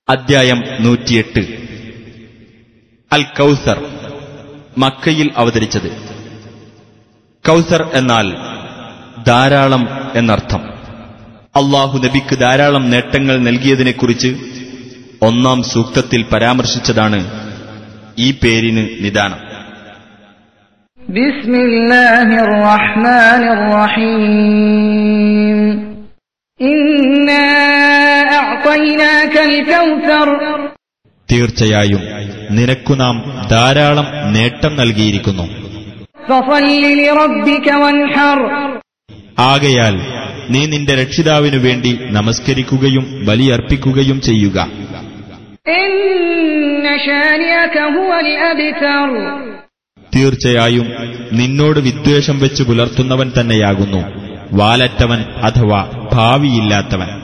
അദ്ധ്യായം നൂറ്റിയെട്ട് അൽ കൗസർ മക്കയിൽ അവതരിച്ചത് കൗസർ എന്നാൽ ധാരാളം എന്നർത്ഥം അള്ളാഹു നബിക്ക് ധാരാളം നേട്ടങ്ങൾ നൽകിയതിനെക്കുറിച്ച് ഒന്നാം സൂക്തത്തിൽ പരാമർശിച്ചതാണ് ഈ പേരിന് നിദാനം بسم الله الرحمن الرحيم إنا أعطيناك الكوثر തീർച്ചയായും നിനക്കു നാം ധാരാളം നേട്ടം നൽകിയിരിക്കുന്നു فصل لربك وانحر ആകയാൽ നീ നിന്റെ രക്ഷിതാവിനു വേണ്ടി നമസ്കരിക്കുകയും ബലിയർപ്പിക്കുകയും ചെയ്യുക إن شانئك هو الأبتر തീർച്ചയായും നിന്നോട് വിദ്വേഷം വെച്ച് പുലർത്തുന്നവൻ തന്നെയാകുന്നു വാലറ്റവൻ അഥവാ ഭാവിയില്ലാത്തവൻ